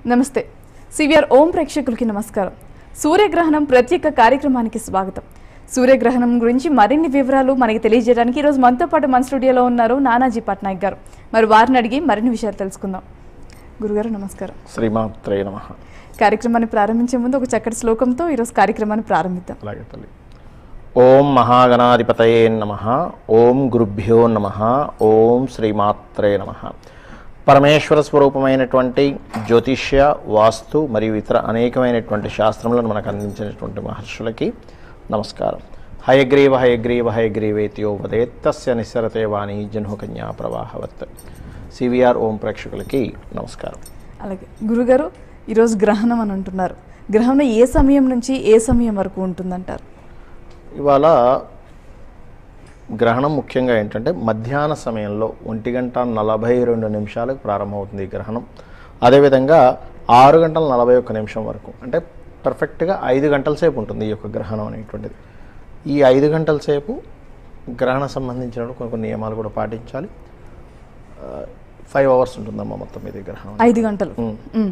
నమస్తే సివిఆర్ ఓం ప్రేక్షకులకి నమస్కారం సూర్యగ్రహణం ప్రత్యేక కార్యక్రమానికి స్వాగతం సూర్యగ్రహణం గురించి మరిన్ని వివరాలు మనకి తెలియజేయడానికి ఈరోజు మనతో పాటు మన స్టూడియోలో ఉన్నారు నానాజీ పట్నాయక్ గారు మరి వారిని అడిగి మరిన్ని విషయాలు తెలుసుకుందాం గురుగారు నమస్కారం శ్రీమాత్రే నమ కార్యక్రమాన్ని ప్రారంభించే ముందు ఒక చక్కటి శ్లోకంతో ఈరోజు కార్యక్రమాన్ని ప్రారంభిద్దాం అలాగే తల్లి ఓం మహాగణాధిపతయే నమ ఓం గురుభ్యో నమ ఓం శ్రీమాత్రే నమ పరమేశ్వర స్వరూపమైనటువంటి జ్యోతిష్య వాస్తు మరియు ఇతర అనేకమైనటువంటి శాస్త్రములను మనకు అందించినటువంటి మహర్షులకి నమస్కారం హయగ్రీవ హయగ్రీవ హయగ్రీవేత్యో వదేత్తస్య నిస్సరతే వాణి జన్హుకన్యా ప్రవాహవత్ సివిఆర్ ఓం ప్రేక్షకులకి నమస్కారం అలాగే గురుగారు ఈరోజు గ్రహణం అని అంటున్నారు గ్రహణం ఏ సమయం నుంచి ఏ సమయం వరకు ఉంటుందంటారు ఇవాళ గ్రహణం ముఖ్యంగా ఏంటంటే మధ్యాహ్న సమయంలో ఒంటి గంట నలభై రెండు నిమిషాలకు ప్రారంభమవుతుంది ఈ గ్రహణం అదేవిధంగా ఆరు గంటల నలభై ఒక్క నిమిషం వరకు అంటే పర్ఫెక్ట్గా ఐదు గంటల సేపు ఉంటుంది ఈ యొక్క గ్రహణం అనేటువంటిది ఈ ఐదు గంటల సేపు గ్రహణ సంబంధించిన కొన్ని కొన్ని నియమాలు కూడా పాటించాలి ఫైవ్ అవర్స్ ఉంటుందమ్మా మొత్తం ఇది గ్రహణం ఐదు గంటలు ఉమ్. ఉమ్.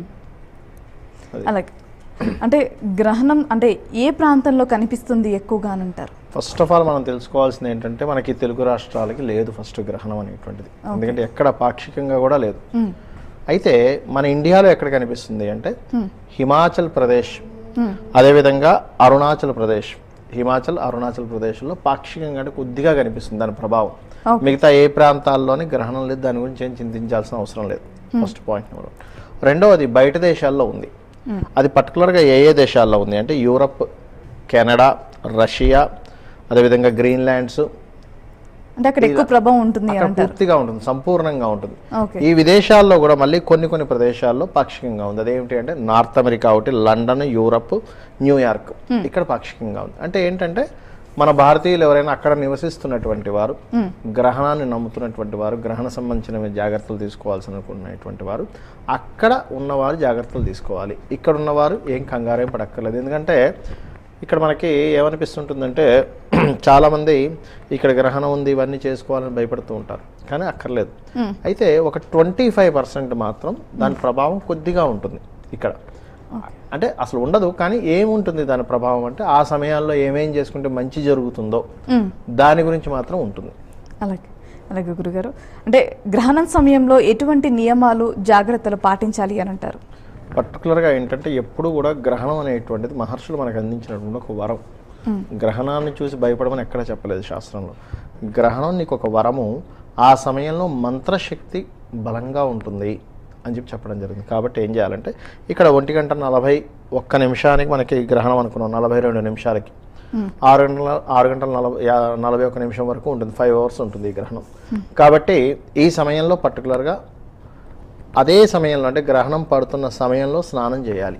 అలాగే అంటే గ్రహణం అంటే ఏ ప్రాంతంలో కనిపిస్తుంది ఎక్కువగా అని అంటారు ఫస్ట్ ఆఫ్ ఆల్ మనం తెలుసుకోవాల్సింది ఏంటంటే మనకి తెలుగు రాష్ట్రాలకి లేదు ఫస్ట్ గ్రహణం అనేటువంటిది ఎందుకంటే ఎక్కడ పాక్షికంగా కూడా లేదు ఉమ్. అయితే మన ఇండియాలో ఎక్కడ కనిపిస్తుంది అంటే Hmm. హిమాచల్ ప్రదేశ్ ఉమ్. అదేవిధంగా అరుణాచల్ ప్రదేశ్ హిమాచల్ అరుణాచల్ ప్రదేశ్లో పాక్షికంగా అంటే కొద్దిగా కనిపిస్తుంది దాని ప్రభావం Okay. మిగతా ఏ ప్రాంతాల్లోని గ్రహణం లేదు దాని గురించి ఏం చింతించాల్సిన అవసరం లేదు ఫస్ట్ పాయింట్ నెంబర్ వన్ రెండవది బయట దేశాల్లో ఉంది అది పర్టికులర్గా ఏ ఏ దేశాల్లో ఉంది అంటే యూరప్ కెనడా రష్యా అదేవిధంగా గ్రీన్లాండ్స్ అంటే అక్కడ ఎక్కువ ప్రభావం ఉంటుంది అని అక్కడ అంటారు పూర్తిగా ఉంటుంది సంపూర్ణంగా ఉంటుంది ఓకే ఈ విదేశాల్లో కూడా మళ్ళీ కొన్ని కొన్ని ప్రదేశాల్లో పాక్షికంగా ఉంది అదేమిటి అంటే నార్త్ అమెరికా ఒకటి లండన్ యూరప్ న్యూయార్క్ ఇక్కడ పాక్షికంగా ఉంది అంటే ఏంటంటే మన భారతీయులు ఎవరైనా అక్కడ నివసిస్తున్నటువంటి వారు గ్రహణాన్ని నమ్ముతున్నటువంటి వారు గ్రహణ సంబంధించిన జాగ్రత్తలు తీసుకోవాల్సిన అనుకున్నటువంటి వారు అక్కడ ఉన్నవారు జాగ్రత్తలు తీసుకోవాలి ఇక్కడ ఉన్నవారు ఏం కంగారేం పడక్కర్లేదు ఎందుకంటే ఇక్కడ మనకి ఏమనిపిస్తుంటుందంటే చాలామంది ఇక్కడ గ్రహణం ఉంది ఇవన్నీ చేసుకోవాలని భయపడుతూ ఉంటారు కానీ అక్కర్లేదు అయితే ఒక ట్వంటీ ఫైవ్ పర్సెంట్ మాత్రం దాని ప్రభావం కొద్దిగా ఉంటుంది ఇక్కడ అంటే అసలు ఉండదు కానీ ఏముంటుంది దాని ప్రభావం అంటే ఆ సమయాల్లో ఏమేం చేసుకుంటే మంచి జరుగుతుందో ఉమ్. దాని గురించి మాత్రం ఉంటుంది అలాగే అలాగే గురుగారు అంటే గ్రహణం సమయంలో ఎటువంటి నియమాలు జాగ్రత్తలు పాటించాలి అని అంటారు పర్టికులర్గా ఏంటంటే ఎప్పుడు కూడా గ్రహణం అనేటువంటిది మహర్షులు మనకు అందించినటువంటి ఒక వరం గ్రహణాన్ని చూసి భయపడమని ఎక్కడ చెప్పలేదు శాస్త్రంలో గ్రహణం నీకు ఒక వరము ఆ సమయంలో మంత్రశక్తి బలంగా ఉంటుంది అని చెప్పి చెప్పడం జరిగింది కాబట్టి ఏం చేయాలంటే ఇక్కడ ఒంటి గంట నలభై ఒక్క నిమిషానికి మనకి గ్రహణం అనుకున్నాం నలభై రెండు నిమిషాలకి ఆరు గంటల ఆరు గంటల నలభై యా- నలభై ఒక్క నిమిషం వరకు ఉంటుంది ఫైవ్ అవర్స్ ఉంటుంది ఈ గ్రహణం కాబట్టి ఈ సమయంలో పర్టికులర్గా అదే సమయంలో అంటే గ్రహణం పడుతున్న సమయంలో స్నానం చేయాలి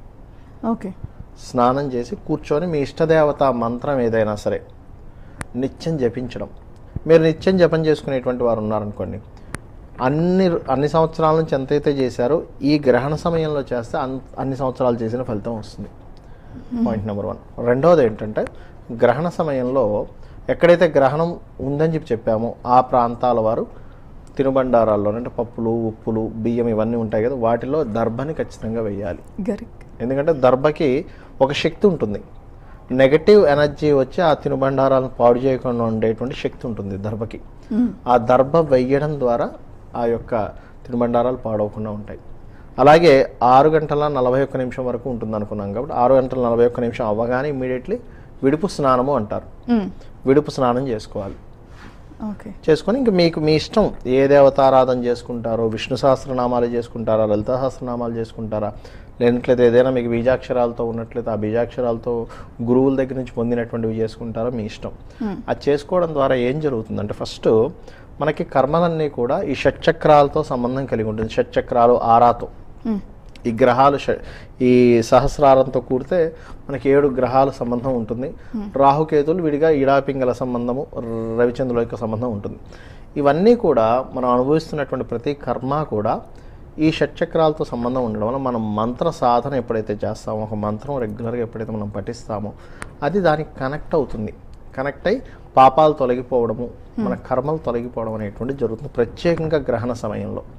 ఓకే స్నానం చేసి కూర్చొని మీ ఇష్టదేవత మంత్రం ఏదైనా సరే నిత్యం జపించడం మీరు నిత్యం జపం చేసుకునేటువంటి వారు ఉన్నారనుకోండి అన్ని అన్ని సంవత్సరాల నుంచి ఎంతైతే చేశారో ఈ గ్రహణ సమయంలో చేస్తే అన్ అన్ని సంవత్సరాలు చేసిన ఫలితం వస్తుంది పాయింట్ నెంబర్ వన్ రెండవది ఏంటంటే గ్రహణ సమయంలో ఎక్కడైతే గ్రహణం ఉందని చెప్పి చెప్పామో ఆ ప్రాంతాల వారు తినుబండారాల్లో అంటే పప్పులు ఉప్పులు బియ్యం ఇవన్నీ ఉంటాయి కదా వాటిలో దర్భని ఖచ్చితంగా వేయాలి గరిక్ ఎందుకంటే దర్భకి ఒక శక్తి ఉంటుంది నెగటివ్ ఎనర్జీ వచ్చి ఆ తినుబండారాలను పాడు చేయకుండా ఉండేటువంటి శక్తి ఉంటుంది దర్భకి ఆ దర్భ వెయ్యడం ద్వారా ఆ యొక్క తినుబండారాలు పాడవకుండా ఉంటాయి అలాగే ఆరు గంటల నలభై ఒక్క నిమిషం వరకు ఉంటుంది అనుకున్నాం కాబట్టి ఆరు గంటల నలభై ఒక్క నిమిషం అవ్వగానే ఇమీడియట్లీ విడుపు స్నానము అంటారు ఉమ్. విడుపు స్నానం చేసుకోవాలి ఓకే చేసుకొని ఇంక మీకు మీ ఇష్టం ఏ దేవతారాధన చేసుకుంటారో విష్ణు సహస్రనామాలు చేసుకుంటారా లలిత సహస్రనామాలు చేసుకుంటారా లేనట్లయితే ఏదైనా మీకు బీజాక్షరాలతో ఉన్నట్లయితే ఆ బీజాక్షరాలతో గురువుల దగ్గర నుంచి పొందినటువంటివి చేసుకుంటారో మీ ఇష్టం అది చేసుకోవడం ద్వారా ఏం జరుగుతుందంటే ఫస్ట్ మనకి కర్మలన్నీ కూడా ఈ షట్చక్రాలతో సంబంధం కలిగి ఉంటుంది షట్చక్రాలు ఆరాతో ఉమ్. ఈ గ్రహాలు ష- ఈ సహస్రారంతో కూడితే మనకి ఏడు గ్రహాల సంబంధం ఉంటుంది రాహుకేతులు విడిగా ఈడాపింగల సంబంధము రవిచంద్రుల యొక్క సంబంధం ఉంటుంది ఇవన్నీ కూడా మనం అనుభవిస్తున్నటువంటి ప్రతి కర్మ కూడా ఈ షట్చక్రాలతో సంబంధం ఉండడం వల్ల మనం మంత్ర సాధన ఎప్పుడైతే చేస్తామో ఒక మంత్రం రెగ్యులర్గా ఎప్పుడైతే మనం పఠిస్తామో అది దానికి కనెక్ట్ అవుతుంది కనెక్ట్ అయి పాపాలు తొలగిపోవడము మన కర్మలు తొలగిపోవడం అనేటువంటి జరుగుతుంది ప్రత్యేకంగా గ్రహణ సమయంలో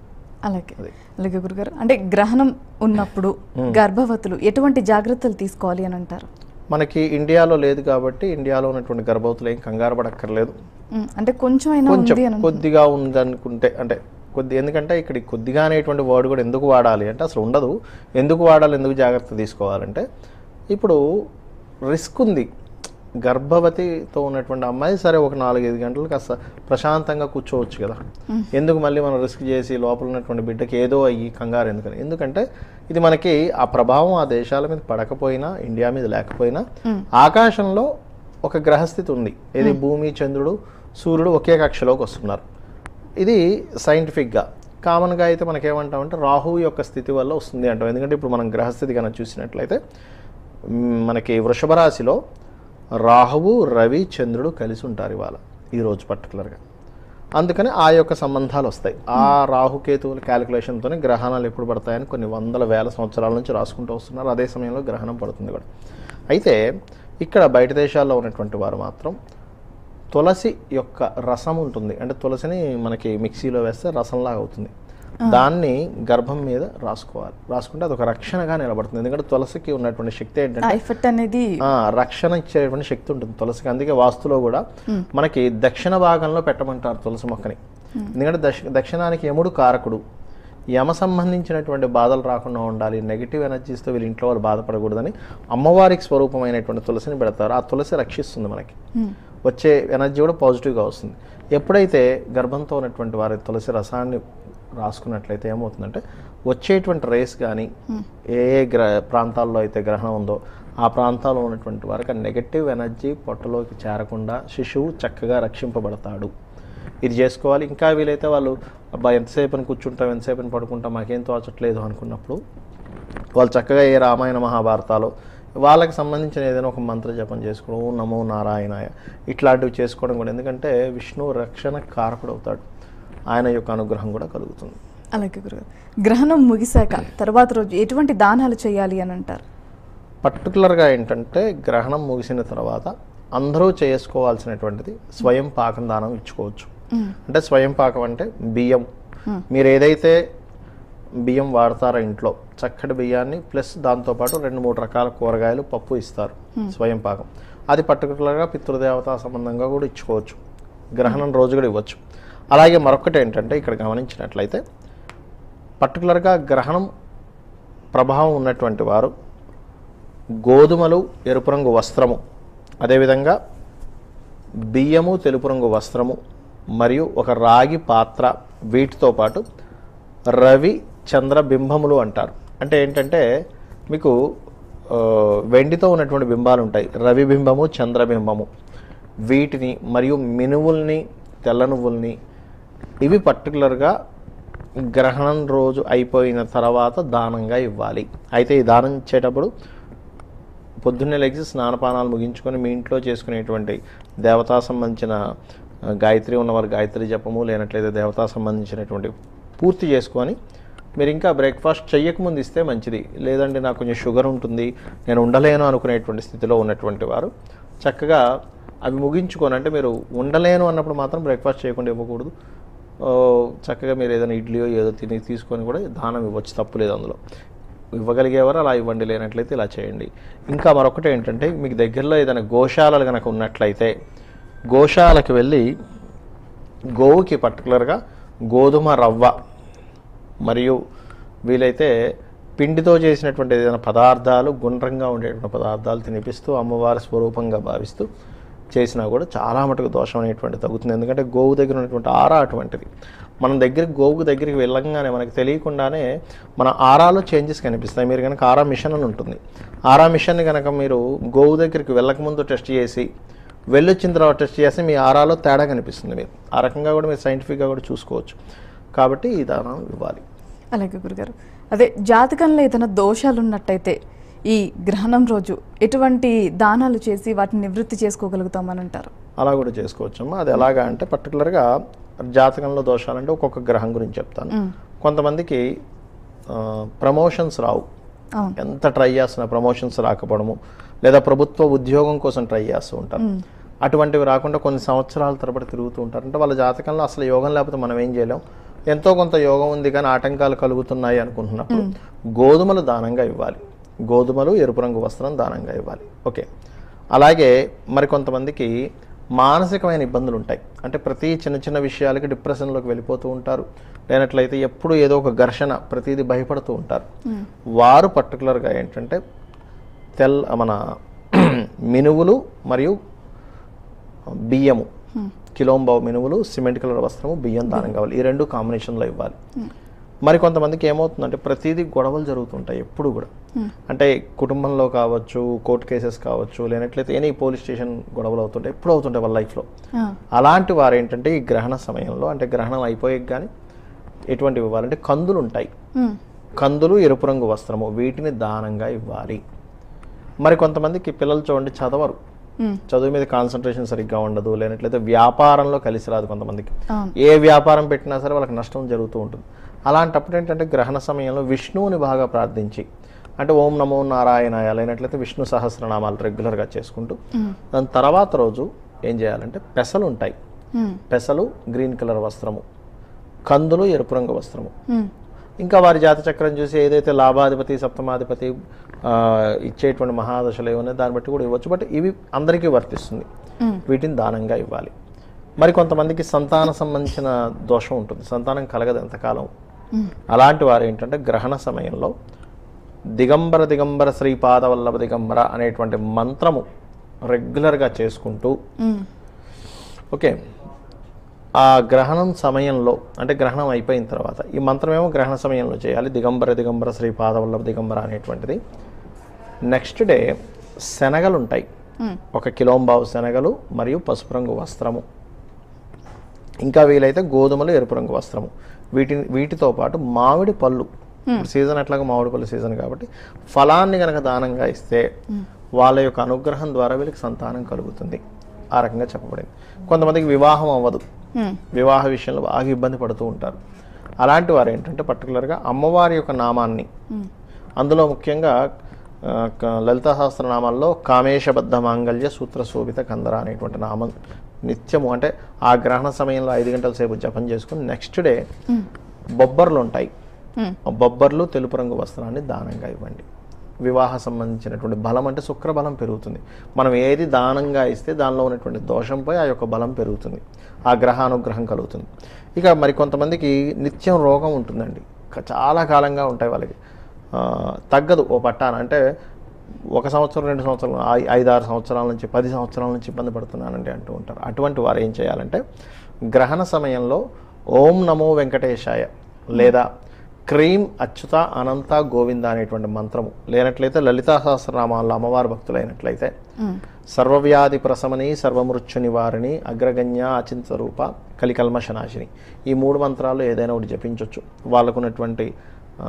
అలాగే అది. అలాగే గురుగారు అంటే గ్రహణం ఉన్నప్పుడు గర్భవతులు ఎటువంటి జాగ్రత్తలు తీసుకోవాలి అని అంటారు మనకి ఇండియాలో లేదు కాబట్టి ఇండియాలో ఉన్నటువంటి గర్భవతులు ఏం కంగారు పడక్కర్లేదు ఉమ్, అంటే కొంచెం అయినా కొంచెం ఉంది అని కొద్దిగా ఉందనుకుంటే అంటే కొద్ది ఎందుకంటే ఇక్కడ ఈ కొద్దిగా అనేటువంటి వర్డ్ కూడా ఎందుకు వాడాలి అంటే అసలు ఉండదు ఎందుకు వాడాలి ఎందుకు జాగ్రత్త తీసుకోవాలంటే ఇప్పుడు రిస్క్ ఉంది గర్భవతితో ఉన్నటువంటి అమ్మాయి సరే ఒక నాలుగైదు గంటలు కాస్త ప్రశాంతంగా కూర్చోవచ్చు కదా ఎందుకు మళ్ళీ మనం రిస్క్ చేసి లోపల ఉన్నటువంటి బిడ్డకి ఏదో అయ్యి కంగారు ఎందుకని ఎందుకంటే ఇది మనకి ఆ ప్రభావం ఆ దేశాల మీద పడకపోయినా ఇండియా మీద లేకపోయినా ఆకాశంలో ఒక గ్రహస్థితి ఉంది ఇది భూమి చంద్రుడు సూర్యుడు ఒకే కక్షలోకి వస్తున్నారు ఇది సైంటిఫిక్గా కామన్గా అయితే మనకేమంటామంటే రాహువు యొక్క స్థితి వల్ల వస్తుంది అంటాం ఎందుకంటే ఇప్పుడు మనం గ్రహస్థితి కనుక చూసినట్లయితే మ్, మనకి వృషభ రాశిలో రాహువు రవి చంద్రుడు కలిసి ఉంటారు ఇవాళ ఈరోజు పర్టికులర్గా అందుకని ఆ యొక్క సంబంధాలు వస్తాయి ఆ రాహుకేతువుల క్యాలిక్యులేషన్తోనే గ్రహణాలు ఎప్పుడు పడతాయని కొన్ని వందల వేల సంవత్సరాల నుంచి రాసుకుంటూ వస్తున్నారు అదే సమయంలో గ్రహణం పడుతుంది కూడా అయితే ఇక్కడ బయట దేశాల్లో ఉన్నటువంటి వారు మాత్రం తులసి యొక్క రసం ఉంటుంది అంటే తులసిని మనకి మిక్సీలో వేస్తే రసంలాగా అవుతుంది దాన్ని గర్భం మీద రాసుకోవాలి రాసుకుంటే అది ఒక రక్షణగా నిలబడుతుంది ఎందుకంటే తులసికి ఉన్నటువంటి శక్తి ఏంటంటే ఆ ఎఫెక్ట్ అనేది ఆ, రక్షణ ఇచ్చేటువంటి శక్తి ఉంటుంది తులసికి అందుకే వాస్తులో కూడా మనకి దక్షిణ భాగంలో పెట్టమంటారు తులసి మొక్కని ఎందుకంటే దక్ష దక్షిణానికి యముడు కారకుడు యమ సంబంధించినటువంటి బాధలు రాకుండా ఉండాలి నెగిటివ్ ఎనర్జీస్తో వీళ్ళ ఇంట్లో వాళ్ళు బాధపడకూడదని అమ్మవారికి స్వరూపమైనటువంటి తులసిని పెడతారు ఆ తులసి రక్షిస్తుంది మనకి వచ్చే ఎనర్జీ కూడా పాజిటివ్గా వస్తుంది ఎప్పుడైతే గర్భంతో ఉన్నటువంటి వారి తులసి రసాన్ని రాసుకున్నట్లయితే ఏమవుతుందంటే వచ్చేటువంటి రేస్ కానీ ఏ ఏ గ్ర ప్రాంతాల్లో అయితే గ్రహణం ఉందో ఆ ప్రాంతాల్లో ఉన్నటువంటి వారికి ఆ నెగటివ్ ఎనర్జీ పొట్టలోకి చేరకుండా శిశువు చక్కగా రక్షింపబడతాడు ఇది చేసుకోవాలి ఇంకా వీలైతే వాళ్ళు అబ్బా ఎంతసేపు అని కూర్చుంటాం ఎంతసేపు అని పడుకుంటాం మాకేం తోచట్లేదు అనుకున్నప్పుడు వాళ్ళు చక్కగా ఏ రామాయణ మహాభారతాలు వాళ్ళకి సంబంధించిన ఏదైనా ఒక మంత్ర జపం చేసుకోవడం ఓం నమో నారాయణాయ ఇట్లాంటివి చేసుకోవడం కూడా ఎందుకంటే విష్ణువు రక్షణ కారకుడు అవుతాడు ఆయన యొక్క అనుగ్రహం కూడా కలుగుతుంది అలాగే గురుగారు గ్రహణం ముగిశాక తర్వాత రోజు ఎటువంటి దానాలు చేయాలి అని అంటారు పర్టికులర్గా ఏంటంటే గ్రహణం ముగిసిన తర్వాత అందరూ చేసుకోవాల్సినటువంటిది స్వయం పాకం దానం ఇచ్చుకోవచ్చు అంటే స్వయం పాకం అంటే బియ్యం మీరు ఏదైతే బియ్యం వాడతారో ఇంట్లో చక్కటి బియ్యాన్ని ప్లస్ దాంతోపాటు రెండు మూడు రకాల కూరగాయలు పప్పు ఇస్తారు స్వయం పాకం అది పర్టికులర్గా పితృదేవతా సంబంధంగా కూడా ఇచ్చుకోవచ్చు గ్రహణం రోజు కూడా ఇవ్వచ్చు అలాగే మరొకటి ఏంటంటే ఇక్కడ గమనించినట్లయితే పర్టికులర్గా గ్రహణం ప్రభావం ఉన్నటువంటి వారు గోధుమలు ఎరుపు రంగు వస్త్రము అదేవిధంగా బియ్యము తెలుపు రంగు వస్త్రము మరియు ఒక రాగి పాత్ర వీటితో పాటు రవి చంద్ర బింబములు అంటారు అంటే ఏంటంటే మీకు ఆ, వెండితో ఉన్నటువంటి బింబాలు ఉంటాయి రవి బింబము చంద్రబింబము వీటిని మరియు మినువుల్ని తెల్ల నువ్వుల్ని ఇవి పర్టికులర్గా గ్రహణం రోజు అయిపోయిన తర్వాత దానంగా ఇవ్వాలి అయితే ఈ దానం ఇచ్చేటప్పుడు పొద్దున్నే లెగిసి స్నానపానాలు ముగించుకొని మీ ఇంట్లో చేసుకునేటువంటి దేవతా సంబంధించిన ఆ, గాయత్రి ఉన్నవారు గాయత్రి జపము లేనట్లయితే దేవతా సంబంధించినటువంటి పూర్తి చేసుకొని మీరు ఇంకా బ్రేక్ఫాస్ట్ చెయ్యకముందు ఇస్తే మంచిది లేదంటే నాకు కొంచెం షుగర్ ఉంటుంది నేను ఉండలేను అనుకునేటువంటి స్థితిలో ఉన్నటువంటి వారు చక్కగా అవి ముగించుకొని అంటే మీరు ఉండలేను అన్నప్పుడు మాత్రం బ్రేక్ఫాస్ట్ చేయకుండా ఇవ్వకూడదు ఆ, చక్కగా మీరు ఏదైనా ఇడ్లీయో ఏదో తిని తీసుకొని కూడా దానం ఇవ్వచ్చు తప్పు లేదు అందులో ఇవ్వగలిగేవారు అలా ఇవ్వండి లేనట్లయితే ఇలా చేయండి ఇంకా మరొకటి ఏంటంటే మీకు దగ్గరలో ఏదైనా గోశాలలు కనుక ఉన్నట్లయితే గోశాలకు వెళ్ళి గోవుకి పర్టికులర్గా గోధుమ రవ్వ మరియు వీలైతే పిండితో చేసినటువంటి ఏదైనా పదార్థాలు గుండ్రంగా ఉండేటువంటి పదార్థాలు తినిపిస్తూ అమ్మవారి స్వరూపంగా భావిస్తూ చేసినా కూడా చాలా మటుకు దోషం అనేటువంటి తగ్గుతుంది ఎందుకంటే గోవు దగ్గర ఉన్నటువంటి ఆరా అటువంటిది మనం దగ్గరికి గోవుకు దగ్గరికి వెళ్ళంగానే మనకి తెలియకుండానే మన ఆరాలో చేంజెస్ కనిపిస్తాయి మీరు కనుక ఆరా మిషన్ అని ఉంటుంది ఆరా మిషన్ కనుక మీరు గోవు దగ్గరికి వెళ్ళకముందు టెస్ట్ చేసి వెళ్ళొచ్చిన తర్వాత టెస్ట్ చేస్తే మీ ఆరాలో తేడా కనిపిస్తుంది మీరు ఆ రకంగా కూడా మీరు సైంటిఫిక్గా కూడా చూసుకోవచ్చు కాబట్టి ఈ దానం ఇవ్వాలి అలాగే గురుగారు అదే జాతకంలో ఏదైనా దోషాలు ఉన్నట్టయితే ఈ గ్రహణం రోజు ఎటువంటి దానాలు చేసి వాటిని నివృత్తి చేసుకోగలుగుతామని అంటారు అలా కూడా చేసుకోవచ్చమ్మా అది ఎలాగా అంటే పర్టికులర్గా జాతకంలో దోషాలంటే ఒక్కొక్క గ్రహం గురించి చెప్తాను కొంతమందికి ప్రమోషన్స్ రావు అవును ఎంత ట్రై చేస్తున్నా ప్రమోషన్స్ రాకపోవడము లేదా ప్రభుత్వ ఉద్యోగం కోసం ట్రై చేస్తూ ఉంటారు అటువంటివి రాకుండా కొన్ని సంవత్సరాల తరబడి తిరుగుతూ ఉంటారు అంటే వాళ్ళ జాతకంలో అసలు యోగం లేకపోతే మనం ఏం చేయలేం ఎంతో కొంత యోగం ఉంది కానీ ఆటంకాలు కలుగుతున్నాయి అనుకుంటున్నప్పుడు గోధుమలు దానంగా ఇవ్వాలి గోధుమలు ఎరుపు రంగు వస్త్రం దానంగా ఇవ్వాలి ఓకే అలాగే మరి కొంతమందికి మానసికమైన ఇబ్బందులు ఉంటాయి అంటే ప్రతి చిన్న చిన్న విషయాలకి డిప్రెషన్లోకి వెళ్ళిపోతూ ఉంటారు లేనట్లయితే ఎప్పుడు ఏదో ఒక ఘర్షణ ప్రతిదీ భయపడుతూ ఉంటారు వారు పర్టికులర్గా ఏంటంటే తెల్ మన మినువులు మరియు బియ్యము కిలోంబావు మినువులు సిమెంట్ కలర్ వస్త్రము బియ్యం దానం కావాలి ఈ రెండు కాంబినేషన్లో ఇవ్వాలి మరి కొంతమందికి ఏమవుతుందంటే ప్రతిదీ గొడవలు జరుగుతుంటాయి ఎప్పుడు కూడా అంటే కుటుంబంలో కావచ్చు కోర్టు కేసెస్ కావచ్చు లేనట్లయితే ఎనీ పోలీస్ స్టేషన్ గొడవలు అవుతుంటాయి ఎప్పుడు అవుతుంటాయి వాళ్ళ లైఫ్లో ఆ, అలాంటి వారు ఏంటంటే ఈ గ్రహణ సమయంలో అంటే గ్రహణం అయిపోయే కానీ ఎటువంటివి ఇవ్వాలంటే కందులు ఉంటాయి ఉమ్, కందులు ఎరుపు రంగు వస్త్రము వీటిని దానంగా ఇవ్వాలి మరి కొంతమందికి పిల్లలు చూడండి చదవరు ఉమ్, చదువు మీద కాన్సన్ట్రేషన్ సరిగ్గా ఉండదు లేనట్లయితే వ్యాపారంలో కలిసి రాదు కొంతమందికి అవును ఏ వ్యాపారం పెట్టినా సరే వాళ్ళకి నష్టం జరుగుతూ ఉంటుంది అలాంటప్పుడు ఏంటంటే గ్రహణ సమయంలో విష్ణువుని బాగా ప్రార్థించి అంటే ఓం నమో నారాయణాయ లేనట్లయితే విష్ణు సహస్రనామాలు రెగ్యులర్గా చేసుకుంటూ ఉమ్, దాని తర్వాత రోజు ఏం చేయాలంటే పెసలు ఉంటాయి ఉమ్, పెసలు గ్రీన్ కలర్ వస్త్రము కందులు ఎరుపు రంగు వస్త్రము ఉమ్, ఇంకా వారి జాత చక్రం చూసి ఏదైతే లాభాధిపతి సప్తమాధిపతి ఆ, ఇచ్చేటువంటి మహాదశలు ఏమన్నా దాన్ని బట్టి కూడా ఇవ్వచ్చు బట్ ఇవి అందరికీ వర్తిస్తుంది ఉమ్, వీటిని దానంగా ఇవ్వాలి మరి కొంతమందికి సంతాన సంబంధించిన దోషం ఉంటుంది సంతానం కలగదు ఎంతకాలం ఉమ్, అలాంటి వారు ఏంటంటే గ్రహణ సమయంలో దిగంబర దిగంబర శ్రీపాద వల్లభ దిగంబర అనేటువంటి మంత్రము రెగ్యులర్గా చేసుకుంటూ ఉమ్, ఓకే ఆ గ్రహణం సమయంలో అంటే గ్రహణం అయిపోయిన తర్వాత ఈ మంత్రమేమో గ్రహణ సమయంలో చేయాలి దిగంబర దిగంబర శ్రీ పాదవల్లభ దిగంబర అనేటువంటిది నెక్స్ట్ డే శనగలు ఉంటాయి ఉమ్, ఒక కిలోంబావు శనగలు మరియు పసుపు రంగు వస్త్రము ఇంకా వీలైతే గోధుమలు ఎరుపు రంగు వస్త్రము వీటి వీటితో పాటు మామిడి పళ్ళు ఇప్పుడు సీజన్ ఎట్లాగో మామిడి పళ్ళు సీజన్ కాబట్టి ఫలాన్ని కనుక దానంగా ఇస్తే వాళ్ళ యొక్క అనుగ్రహం ద్వారా వీళ్ళకి సంతానం కలుగుతుంది ఆ రకంగా చెప్పబడింది కొంతమందికి వివాహం అవ్వదు ఉమ్, వివాహ విషయంలో బాగా ఇబ్బంది పడుతూ ఉంటారు అలాంటి వారు ఏంటంటే పర్టికులర్గా అమ్మవారి యొక్క నామాన్ని ఉమ్, అందులో ముఖ్యంగా ఆ, క- లలితా సహస్రనామాల్లో కామేశబద్ధ మాంగళ్య సూత్ర శోభిత కందర అనేటువంటి నామం నిత్యము అంటే ఆ గ్రహణ సమయంలో ఐదు గంటల సేపు జపం చేసుకుని నెక్స్ట్ డే ఉమ్, బొబ్బర్లు ఉంటాయి ఉమ్, ఆ బొబ్బర్లు తెలుపు రంగు వస్త్రాన్ని దానంగా ఇవ్వండి వివాహ సంబంధించినటువంటి బలం అంటే శుక్ర బలం పెరుగుతుంది మనం ఏది దానంగా ఇస్తే దానిలో ఉన్నటువంటి దోషం పోయి ఆ యొక్క బలం పెరుగుతుంది ఆ గ్రహానుగ్రహం కలుగుతుంది ఇక మరి కొంతమందికి నిత్యం రోగం ఉంటుందండి క- చాలా కాలంగా ఉంటాయి వాళ్ళకి ఆ, తగ్గదు ఓ పట్టాన అంటే ఒక సంవత్సరం రెండు సంవత్సరాలు ఐ- ఐదు ఆరు సంవత్సరాల నుంచి పది సంవత్సరాల నుంచి ఇబ్బంది పడుతున్నానండి అంటూ ఉంటారు అటువంటి వారు ఏం చేయాలంటే గ్రహణ సమయంలో ఓం నమో వెంకటేశాయ లేదా క్రీం అచ్యుత అనంత గోవింద అనేటువంటి మంత్రము లేనట్లయితే లలితా సహస్రనామాల్లో అమ్మవారి భక్తులైనట్లయితే ఉమ్, సర్వవ్యాధి ప్రశమని సర్వమృత్యు నివారిణి అగ్రగణ్య అచింత రూప కలికల్మషనాశిని ఈ మూడు మంత్రాలు ఏదైనా ఒకటి జపించవచ్చు వాళ్ళకున్నటువంటి ఆ,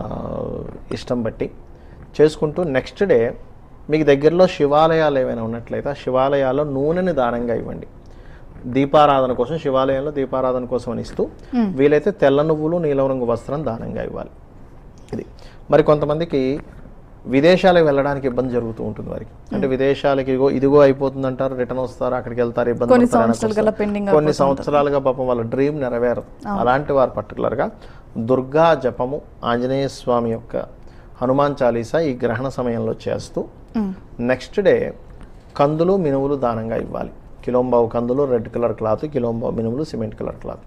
ఇష్టం బట్టి చేసుకుంటూ నెక్స్ట్ డే మీకు దగ్గరలో శివాలయాలు ఏమైనా ఉన్నట్లయితే ఆ శివాలయాల్లో నూనెని దానంగా ఇవ్వండి దీపారాధన కోసం శివాలయంలో దీపారాధన కోసం అని ఇస్తూ వీలైతే తెల్ల నువ్వులు నీలం రంగు వస్త్రం దానంగా ఇవ్వాలి ఇది మరి కొంతమందికి విదేశాలకు వెళ్ళడానికి ఇబ్బంది జరుగుతూ ఉంటుంది వారికి అంటే విదేశాలకి ఇగో ఇదిగో అయిపోతుంది అంటారు రిటర్న్ వస్తారు అక్కడికి వెళ్తారు ఇబ్బంది కొన్ని పడతారు, వెనక్కి సంవత్సరాలు గల వస్తారు. పెండింగ్ కొన్ని సంవత్సరాలుగా పాపం వాళ్ళ డ్రీమ్ నెరవేరదు అలాంటి వారు పర్టికులర్గా దుర్గా జపము ఆంజనేయ స్వామి యొక్క హనుమాన్ చాలీసా ఈ గ్రహణ సమయంలో చేస్తూ నెక్స్ట్ డే కందులు మినువులు దానంగా ఇవ్వాలి కిలోంబావు కందులు రెడ్ కలర్ క్లాత్ కిలోంబావు మినువులు సిమెంట్ కలర్ క్లాత్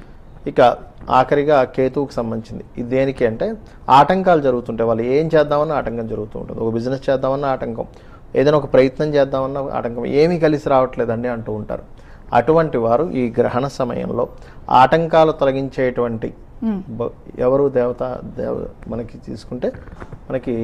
ఇక ఆఖరిగా కేతువుకి సంబంధించింది ఇది దేనికి అంటే ఆటంకాలు జరుగుతుంటాయి వాళ్ళు ఏం చేద్దామన్నా ఆటంకం జరుగుతూ ఉంటుంది ఒక బిజినెస్ చేద్దామన్నా ఆటంకం ఏదైనా ఒక ప్రయత్నం చేద్దామన్నా ఆటంకం ఏమీ కలిసి రావట్లేదండి అంటూ ఉంటారు అటువంటి వారు ఈ గ్రహణ సమయంలో ఆటంకాలు తొలగించేటువంటి బ- ఎవరు దేవత దేవ మనకి తీసుకుంటే మనకి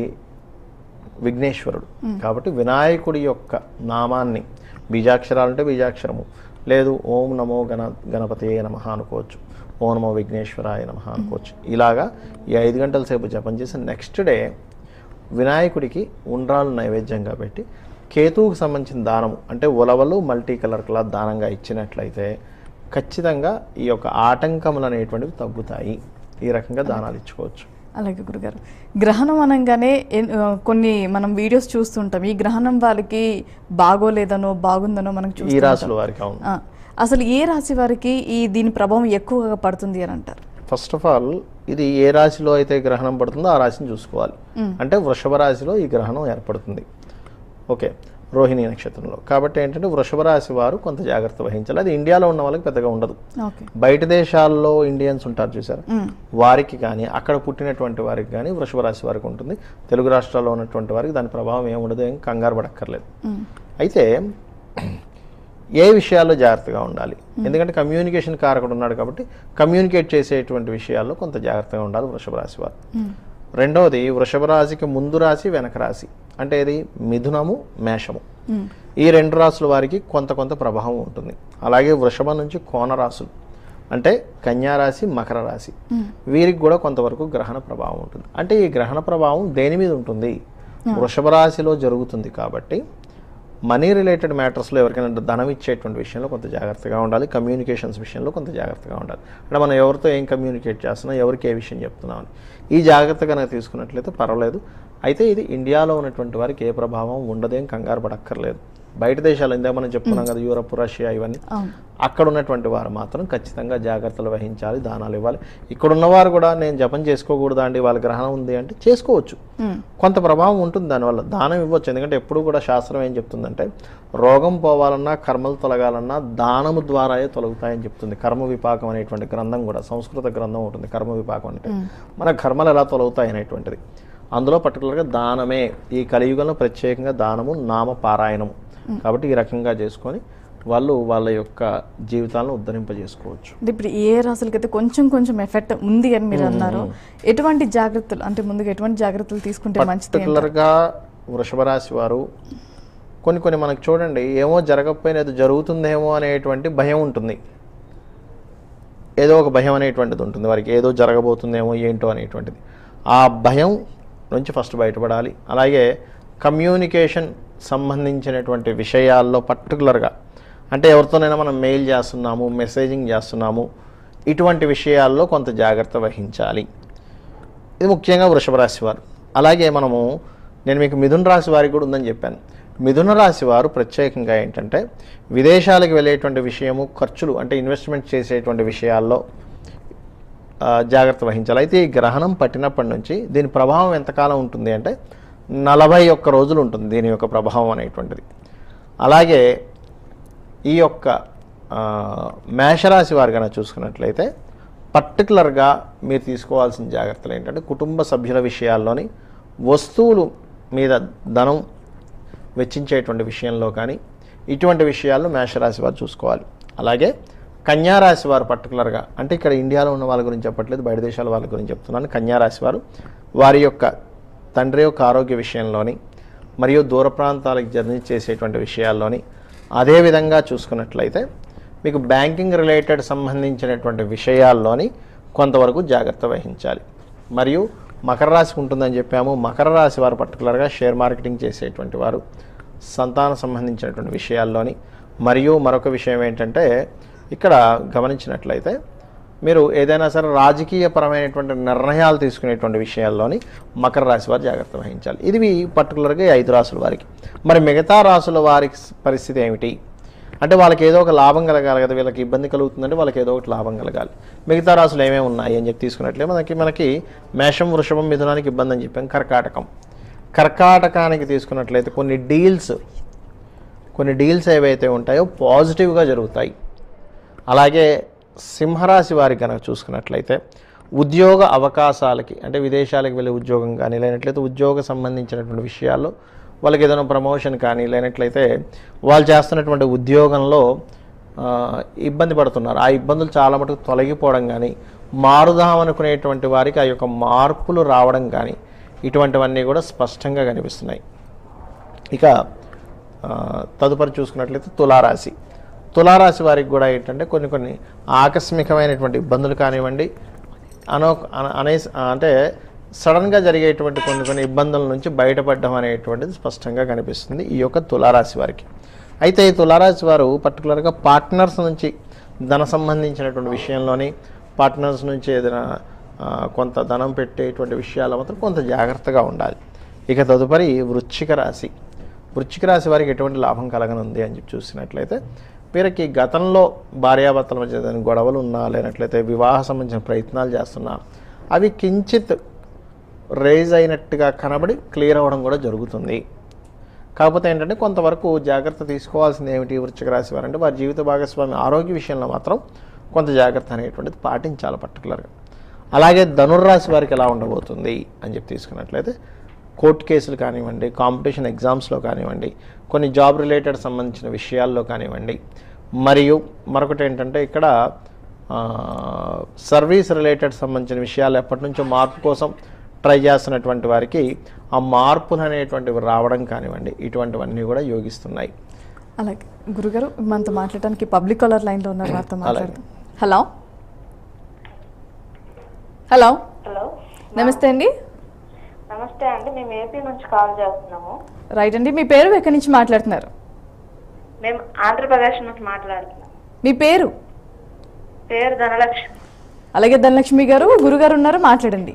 విఘ్నేశ్వరుడు కాబట్టి వినాయకుడి యొక్క నామాన్ని బీజాక్షరాలు అంటే బీజాక్షరము లేదు ఓం నమో గణ గణపతే నమ అనుకోవచ్చు ఓం నమో విఘ్నేశ్వరాయ నమ అనుకోవచ్చు ఇలాగా ఈ ఐదు గంటల సేపు జపం చేసి నెక్స్ట్ డే వినాయకుడికి ఉండ్రాలు నైవేద్యంగా పెట్టి కేతువుకు సంబంధించిన దానము అంటే ఉలవలు మల్టీ కలర్ క్లాత్ దానంగా ఇచ్చినట్లయితే ఖచ్చితంగా ఈ యొక్క ఆటంకములు అనేటువంటివి తగ్గుతాయి ఈ రకంగా దానాలు ఇచ్చుకోవచ్చు అలాగే గురుగారు గ్రహణం అనగానే ఎన్- ఆ, కొన్ని మనం వీడియోస్ చూస్తుంటాం ఈ గ్రహణం వాళ్ళకి బాగోలేదనో బాగుందనో మనకు ఈ చూస్తూ రాశుల వారికి అవును ఆ, అసలు ఏ రాశి వారికి ఈ దీని ప్రభావం ఎక్కువగా పడుతుంది అని అంటారు ఫస్ట్ ఆఫ్ ఆల్ ఇది ఏ రాశిలో అయితే గ్రహణం పడుతుందో ఆ రాశిని చూసుకోవాలి అంటే వృషభ రాశిలో ఈ గ్రహణం ఏర్పడుతుంది ఓకే రోహిణి నక్షత్రంలో కాబట్టి ఏంటంటే వృషభ రాశి వారు కొంత జాగ్రత్త వహించాలి అది ఇండియాలో ఉన్న వాళ్ళకి పెద్దగా ఉండదు ఓకే బయట దేశాల్లో ఇండియన్స్ ఉంటారు చూసారు వారికి కానీ అక్కడ పుట్టినటువంటి వారికి కానీ వృషభ రాశి వారికి ఉంటుంది తెలుగు రాష్ట్రాల్లో ఉన్నటువంటి వారికి దాని ప్రభావం ఏమి ఉండదు ఏం కంగారు పడక్కర్లేదు అయితే ఏ విషయాల్లో జాగ్రత్తగా ఉండాలి ఎందుకంటే కమ్యూనికేషన్ కారకుడు ఉన్నాడు కాబట్టి కమ్యూనికేట్ చేసేటువంటి విషయాల్లో కొంత జాగ్రత్తగా ఉండాలి వృషభ రాశి వారు రెండవది వృషభ రాశికి ముందు రాశి వెనక రాశి అంటే ఇది మిథునము మేషము ఈ రెండు రాసుల వారికి కొంత కొంత ప్రభావం ఉంటుంది అలాగే వృషభం నుంచి కోన రాశులు అంటే కన్యా రాశి మకర రాశి వీరికి కూడా కొంతవరకు గ్రహణ ప్రభావం ఉంటుంది అంటే ఈ గ్రహణ ప్రభావం దేని మీద ఉంటుంది వృషభ రాశిలో జరుగుతుంది కాబట్టి మనీ రిలేటెడ్ మ్యాటర్స్లో ఎవరికైనా ధనం ఇచ్చేటువంటి విషయంలో కొంత జాగ్రత్తగా ఉండాలి కమ్యూనికేషన్స్ విషయంలో కొంత జాగ్రత్తగా ఉండాలి అంటే మనం ఎవరితో ఏం కమ్యూనికేట్ చేస్తున్నాం ఎవరికి ఏ విషయం చెప్తున్నాం అని ఈ జాగ్రత్త కనుక తీసుకున్నట్లయితే పర్వాలేదు అయితే ఇది ఇండియాలో ఉన్నటువంటి వారికి ఏ ప్రభావం ఉండదేం కంగారు పడక్కర్లేదు బయట దేశాలు ఇందాక మనం చెప్పుకున్నాం కదా యూరప్ రష్యా ఇవన్నీ అవును అక్కడ ఉన్నటువంటి వారు మాత్రం ఖచ్చితంగా జాగ్రత్తలు వహించాలి దానాలు ఇవ్వాలి ఇక్కడ ఉన్నవారు కూడా నేను జపం చేసుకోకూడదా అండి వాళ్ళ గ్రహణం ఉంది అంటే చేసుకోవచ్చు కొంత ప్రభావం ఉంటుంది దానివల్ల దానం ఇవ్వచ్చు ఎందుకంటే ఎప్పుడు కూడా శాస్త్రం ఏం చెప్తుందంటే రోగం పోవాలన్నా కర్మలు తొలగాలన్నా దానము ద్వారాయే తొలగుతాయని చెప్తుంది కర్మ విపాకం అనేటువంటి గ్రంథం కూడా సంస్కృత గ్రంథం ఉంటుంది కర్మ విపాకం అంటే మన కర్మలు ఎలా తొలగుతాయి అనేటువంటిది అందులో పర్టికులర్గా దానమే ఈ కలియుగంలో ప్రత్యేకంగా దానము నామ పారాయణము కాబట్టి ఈ రకంగా చేసుకొని వాళ్ళు వాళ్ళ యొక్క జీవితాలను ఉద్ధరింపజేసుకోవచ్చు అంటే ఇప్పుడు ఏ రాసులకైతే కొంచెం కొంచెం ఎఫెక్ట్ ఉంది అని మీరు అన్నారు ఎటువంటి జాగ్రత్తలు అంటే ముందుగా ఎటువంటి జాగ్రత్తలు తీసుకుంటే మంచిది పర్టికులర్గా వృషభ రాశి వారు కొన్ని కొన్ని మనకు చూడండి ఏమో జరగకపోయినా ఏదో జరుగుతుందేమో అనేటువంటి భయం ఉంటుంది ఏదో ఒక భయం అనేటువంటిది ఉంటుంది వారికి ఏదో జరగబోతుందేమో ఏంటో అనేటువంటిది ఆ భయం నుంచి ఫస్ట్ బయటపడాలి అలాగే కమ్యూనికేషన్ సంబంధించినటువంటి విషయాల్లో పర్టికులర్గా అంటే ఎవరితోనైనా మనం మెయిల్ చేస్తున్నాము మెసేజింగ్ చేస్తున్నాము ఇటువంటి విషయాల్లో కొంత జాగ్రత్త వహించాలి ఇది ముఖ్యంగా వృషభ రాశి వారు అలాగే మనము నేను మీకు మిథున రాశి వారికి కూడా ఉందని చెప్పాను మిథున రాశి వారు ప్రత్యేకంగా ఏంటంటే విదేశాలకు వెళ్ళేటువంటి విషయము ఖర్చులు అంటే ఇన్వెస్ట్మెంట్ చేసేటువంటి విషయాల్లో ఆ, జాగ్రత్త వహించాలి అయితే ఈ గ్రహణం పట్టినప్పటి నుంచి దీని ప్రభావం ఎంతకాలం ఉంటుంది అంటే నలభై ఒక్క రోజులు ఉంటుంది దీని యొక్క ప్రభావం అనేటువంటిది అలాగే ఈ యొక్క ఆ, మేషరాశి వారు కనుక చూసుకున్నట్లయితే పర్టికులర్గా మీరు తీసుకోవాల్సిన జాగ్రత్తలు ఏంటంటే కుటుంబ సభ్యుల విషయాల్లోని వస్తువులు మీద ధనం వెచ్చించేటువంటి విషయంలో కానీ ఇటువంటి విషయాల్లో మేషరాశి వారు చూసుకోవాలి అలాగే కన్యారాశి వారు పర్టికులర్గా అంటే ఇక్కడ ఇండియాలో ఉన్న వాళ్ళ గురించి చెప్పట్లేదు బయట దేశాల వాళ్ళ గురించి చెప్తున్నాను కన్యారాశి వారు వారి యొక్క తండ్రి యొక్క ఆరోగ్య విషయంలోని మరియు దూర ప్రాంతాలకు జర్నీ చేసేటువంటి విషయాల్లోని అదేవిధంగా చూసుకున్నట్లయితే మీకు బ్యాంకింగ్ రిలేటెడ్ సంబంధించినటువంటి విషయాల్లోని కొంతవరకు జాగ్రత్త వహించాలి మరియు మకర రాశి ఉంటుందని చెప్పాము మకర రాశి వారు పర్టికులర్గా షేర్ మార్కెటింగ్ చేసేటువంటి వారు సంతాన సంబంధించినటువంటి విషయాల్లోని మరియు మరొక విషయం ఏంటంటే ఇక్కడ గమనించినట్లయితే మీరు ఏదైనా సరే రాజకీయపరమైనటువంటి నిర్ణయాలు తీసుకునేటువంటి విషయాల్లోని మకర రాశి వారు జాగ్రత్త వహించాలి ఇది పర్టికులర్గా ఈ ఐదు రాసుల వారికి మరి మిగతా రాసుల వారి పరిస్థితి ఏమిటి అంటే వాళ్ళకి ఏదో ఒక లాభం కలగాలి కదా వీళ్ళకి ఇబ్బంది కలుగుతుందంటే వాళ్ళకి ఏదో ఒకటి లాభం కలగాలి మిగతా రాసులు ఏమేమి ఉన్నాయి అని చెప్పి తీసుకున్నట్లే మనకి మనకి మేషం వృషభం మిథునానికి ఇబ్బంది అని చెప్పాం కర్కాటకం కర్కాటకానికి తీసుకున్నట్లయితే కొన్ని డీల్స్ కొన్ని డీల్స్ ఏవైతే ఉంటాయో పాజిటివ్గా జరుగుతాయి అలాగే సింహరాశి వారికి కనుక చూసుకున్నట్లయితే ఉద్యోగ అవకాశాలకి అంటే విదేశాలకు వెళ్ళే ఉద్యోగం కానీ లేనట్లయితే ఉద్యోగ సంబంధించినటువంటి విషయాల్లో వాళ్ళకి ఏదైనా ప్రమోషన్ కానీ లేనట్లయితే వాళ్ళు చేస్తున్నటువంటి ఉద్యోగంలో ఆ, ఇబ్బంది పడుతున్నారు ఆ ఇబ్బందులు చాలా మటుకు తొలగిపోవడం కానీ మారుదామనుకునేటువంటి వారికి ఆ యొక్క మార్పులు రావడం కానీ ఇటువంటివన్నీ కూడా స్పష్టంగా కనిపిస్తున్నాయి ఇక ఆ, తదుపరి చూసుకున్నట్లయితే తులారాశి తులారాశి వారికి కూడా ఏంటంటే కొన్ని కొన్ని ఆకస్మికమైనటువంటి ఇబ్బందులు కానివ్వండి అనో అన- అనే అంటే సడన్గా జరిగేటువంటి కొన్ని కొన్ని ఇబ్బందుల నుంచి బయటపడడం అనేటువంటిది స్పష్టంగా కనిపిస్తుంది ఈ యొక్క తులారాశి వారికి అయితే ఈ తులారాశి వారు పర్టికులర్గా పార్ట్నర్స్ నుంచి ధన సంబంధించినటువంటి విషయంలోని పార్ట్నర్స్ నుంచి ఏదైనా ఆ, కొంత ధనం పెట్టేటువంటి విషయాల్లో మాత్రం కొంత జాగ్రత్తగా ఉండాలి ఇక తదుపరి వృశ్చిక రాశి వృశ్చిక రాశి వారికి ఎటువంటి లాభం కలగనుంది అని చెప్పి చూసినట్లయితే వీరికి గతంలో భార్యాభర్తల మధ్య ఏదైనా గొడవలు ఉన్నా లేనట్లయితే వివాహ సంబంధించిన ప్రయత్నాలు చేస్తున్నా అవి కించిత్ రేజ్ అయినట్టుగా కనబడి క్లియర్ అవ్వడం కూడా జరుగుతుంది కాకపోతే ఏంటంటే కొంతవరకు జాగ్రత్త తీసుకోవాల్సింది ఏమిటి వృశ్చిక రాశి వారు అంటే వారి జీవిత భాగస్వామి ఆరోగ్య విషయంలో మాత్రం కొంత జాగ్రత్త అనేటువంటిది పాటించాలి పర్టికులర్గా అలాగే ధనుర్రాశి వారికి ఎలా ఉండబోతుంది అని చెప్పి తీసుకున్నట్లయితే కోర్టు కేసులు కానివ్వండి కాంపిటీషన్ ఎగ్జామ్స్లో కానివ్వండి కొన్ని జాబ్ రిలేటెడ్ సంబంధించిన విషయాల్లో కానివ్వండి మరియు మరొకటి ఏంటంటే ఇక్కడ ఆ, సర్వీస్ రిలేటెడ్ సంబంధించిన విషయాలు ఎప్పటి నుంచో మార్పు కోసం ట్రై చేస్తున్నటువంటి వారికి ఆ మార్పులు అనేటువంటివి రావడం కానివ్వండి ఇటువంటివన్నీ కూడా యోగిస్తున్నాయి అలాగే గురుగారు మనతో మాట్లాడడానికి పబ్లిక్ కాలర్ లైన్లో ఉన్నారు వారితో మాట్లాడదాం హలో హలో హలో నమస్తే అండి నమస్తే అండి మేము ఏపీ నుంచి కాల్ చేస్తున్నాము రైట్ అండి మీ పేరు ఎక్కడి నుంచి మాట్లాడుతున్నారు మేము ఆంధ్రప్రదేశ్ నుంచి మాట్లాడుతున్నాము మీ పేరు పేరు ధనలక్ష్మి అలాగే ధనలక్ష్మి గారు గురుగారు ఉన్నారు మాట్లాడండి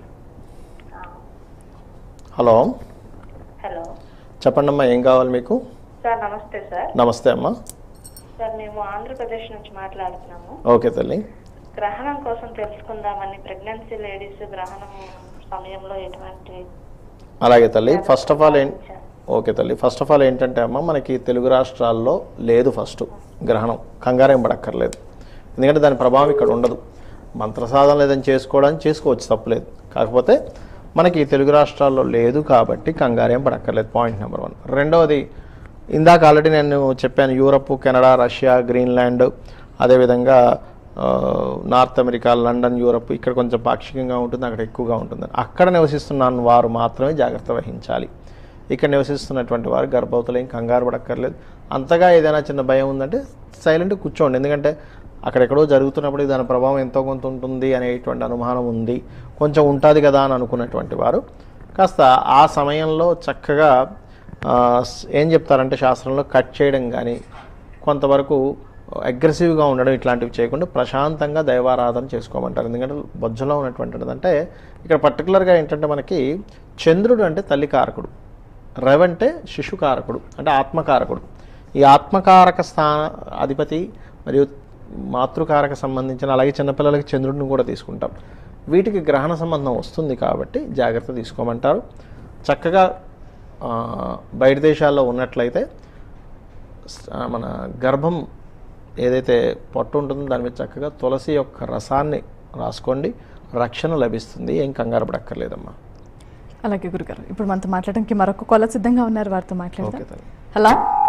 హలో హలో చెప్పండి అమ్మా ఏం కావాలి మీకు సార్ నమస్తే సార్ నమస్తే అమ్మా సార్ మేము ఆంధ్రప్రదేశ్ నుంచి మాట్లాడుతున్నాము ఓకే తల్లి గ్రహణం కోసం తెలుసుకుందామని ప్రెగ్నెన్సీ లేడీస్ గ్రహణం సమయంలో ఎటువంటి అలాగే తల్లి ఫస్ట్ ఆఫ్ ఆల్ ఏం ఓకే తల్లి ఫస్ట్ ఆఫ్ ఆల్ ఏంటంటే అమ్మ మనకి తెలుగు రాష్ట్రాల్లో లేదు ఫస్ట్ గ్రహణం కంగారేం పడక్కర్లేదు ఎందుకంటే దాని ప్రభావం ఇక్కడ ఉండదు మంత్ర సాధన లేదని చేసుకోవడానికి చేసుకోవచ్చు తప్పలేదు కాకపోతే మనకి తెలుగు రాష్ట్రాల్లో లేదు కాబట్టి కంగారేం పడక్కర్లేదు పాయింట్ నెంబర్ వన్ రెండవది ఇందాక ఆల్రెడీ నేను చెప్పాను యూరప్ కెనడా రష్యా గ్రీన్లాండ్ అదేవిధంగా ఆ, నార్త్ అమెరికా లండన్ యూరప్ ఇక్కడ కొంచెం పాక్షికంగా ఉంటుంది అక్కడ ఎక్కువగా ఉంటుంది అక్కడ నివసిస్తున్న వారు మాత్రమే జాగ్రత్త వహించాలి ఇక్కడ నివసిస్తున్నటువంటి వారు గర్భవతులు ఏం కంగారు పడక్కర్లేదు అంతగా ఏదైనా చిన్న భయం ఉందంటే సైలెంట్ కూర్చోండి ఎందుకంటే అక్కడెక్కడో జరుగుతున్నప్పుడు దాని ప్రభావం ఎంతో కొంత ఉంటుంది అనేటువంటి అనుమానం ఉంది కొంచెం ఉంటుంది కదా అని అనుకున్నటువంటి వారు కాస్త ఆ సమయంలో చక్కగా ఆ, స్- ఏం చెప్తారంటే శాస్త్రంలో కట్ చేయడం కానీ కొంతవరకు అగ్రెసివ్గా ఉండడం ఇట్లాంటివి చేయకుండా ప్రశాంతంగా దైవారాధన చేసుకోమంటారు ఎందుకంటే బొజ్జలో ఉన్నటువంటిది అంటే ఇక్కడ పర్టికులర్గా ఏంటంటే మనకి చంద్రుడు అంటే తల్లి కారకుడు రవి అంటే శిశుకారకుడు అంటే ఆత్మకారకుడు ఈ ఆత్మకారక స్థాన అధిపతి మరియు మాతృకారక సంబంధించిన అలాగే చిన్నపిల్లలకి చంద్రుడిని కూడా తీసుకుంటాం వీటికి గ్రహణ సంబంధం వస్తుంది కాబట్టి జాగ్రత్త తీసుకోమంటారు చక్కగా ఆ, బయట దేశాల్లో ఉన్నట్లయితే స- ఆ, మన గర్భం ఏదైతే పొట్టు ఉంటుందో దాని మీద చక్కగా తులసి యొక్క రసాన్ని రాసుకోండి రక్షణ లభిస్తుంది ఏం కంగారు పడక్కర్లేదమ్మా అలాగే గురుగారు ఇప్పుడు మనతో మాట్లాడడానికి మరొక కాలర్ సిద్ధంగా ఉన్నారు వారితో ఓకే మాట్లాడదాం తల్లి హలో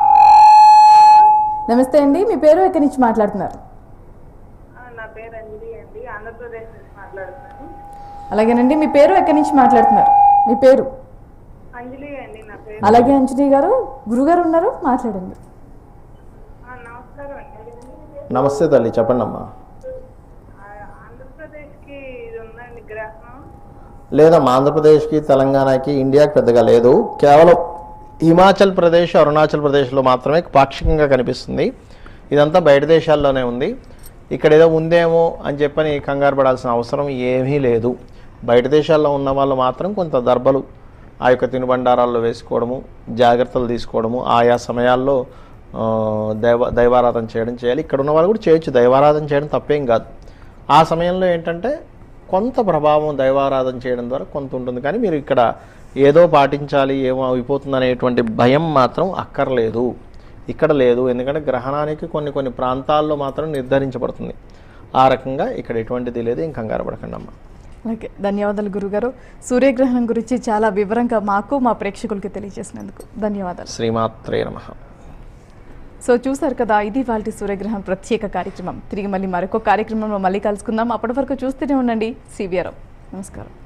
నమస్తే అండి మీ పేరు ఎక్కడి నుంచి మాట్లాడుతున్నారు నా పేరు అంజలి అండి ఆంధ్రప్రదేశ్ నుంచి మాట్లాడుతున్నాను అలాగేనండి మీ పేరు ఎక్కడి నుంచి మాట్లాడుతున్నారు మీ పేరు అంజలి అండి నా పేరు అలాగే అంజనీ గారు గురుగారు ఉన్నారు మాట్లాడండి నమస్కారం అండి నమస్తే తల్లి చెప్పండి అమ్మా ఆంధ్రప్రదేశ్కి ఇది ఉందండి గ్రహణం లేదమ్మా ఆంధ్రప్రదేశ్కి తెలంగాణకి ఇండియాకి పెద్దగా లేదు కేవలం హిమాచల్ ప్రదేశ్ అరుణాచల్ ప్రదేశ్లో మాత్రమే పాక్షికంగా కనిపిస్తుంది ఇదంతా బయట దేశాల్లోనే ఉంది ఇక్కడ ఏదో ఉందేమో అని చెప్పని కంగారు పడాల్సిన అవసరం ఏమీ లేదు బయట దేశాల్లో ఉన్న వాళ్ళు మాత్రం కొంత దర్బలు ఆ యొక్క తినుబండారాల్లో వేసుకోవడము జాగ్రత్తలు తీసుకోవడము ఆయా సమయాల్లో ఆ, దైవ దైవారాధన చేయడం చేయాలి ఇక్కడ ఉన్న వాళ్ళు కూడా చేయొచ్చు దైవారాధన చేయడం తప్పేం కాదు ఆ సమయంలో ఏంటంటే కొంత ప్రభావం దైవారాధన చేయడం ద్వారా కొంత ఉంటుంది కానీ మీరు ఇక్కడ ఏదో పాటించాలి ఏమో అయిపోతుంది అనేటువంటి భయం మాత్రం అక్కర్లేదు ఇక్కడ లేదు ఎందుకంటే గ్రహణానికి కొన్ని కొన్ని ప్రాంతాల్లో మాత్రం నిర్ధారించబడుతుంది ఆ రకంగా ఇక్కడ ఎటువంటిది లేదు ఏం కంగారు పడకండి అమ్మ ఓకే ధన్యవాదాలు గురుగారు సూర్యగ్రహణం గురించి చాలా వివరంగా మాకు మా ప్రేక్షకులకి తెలియజేసినందుకు ధన్యవాదాలు శ్రీమాత్రే నమ సో చూసారు కదా ఇది వాళ్ళ సూర్యగ్రహణం ప్రత్యేక కార్యక్రమం తిరిగి మళ్ళీ మరొక కార్యక్రమంలో మళ్ళీ కలుసుకుందాం అప్పటి వరకు చూస్తూనే ఉండండి సివిఆర్ నమస్కారం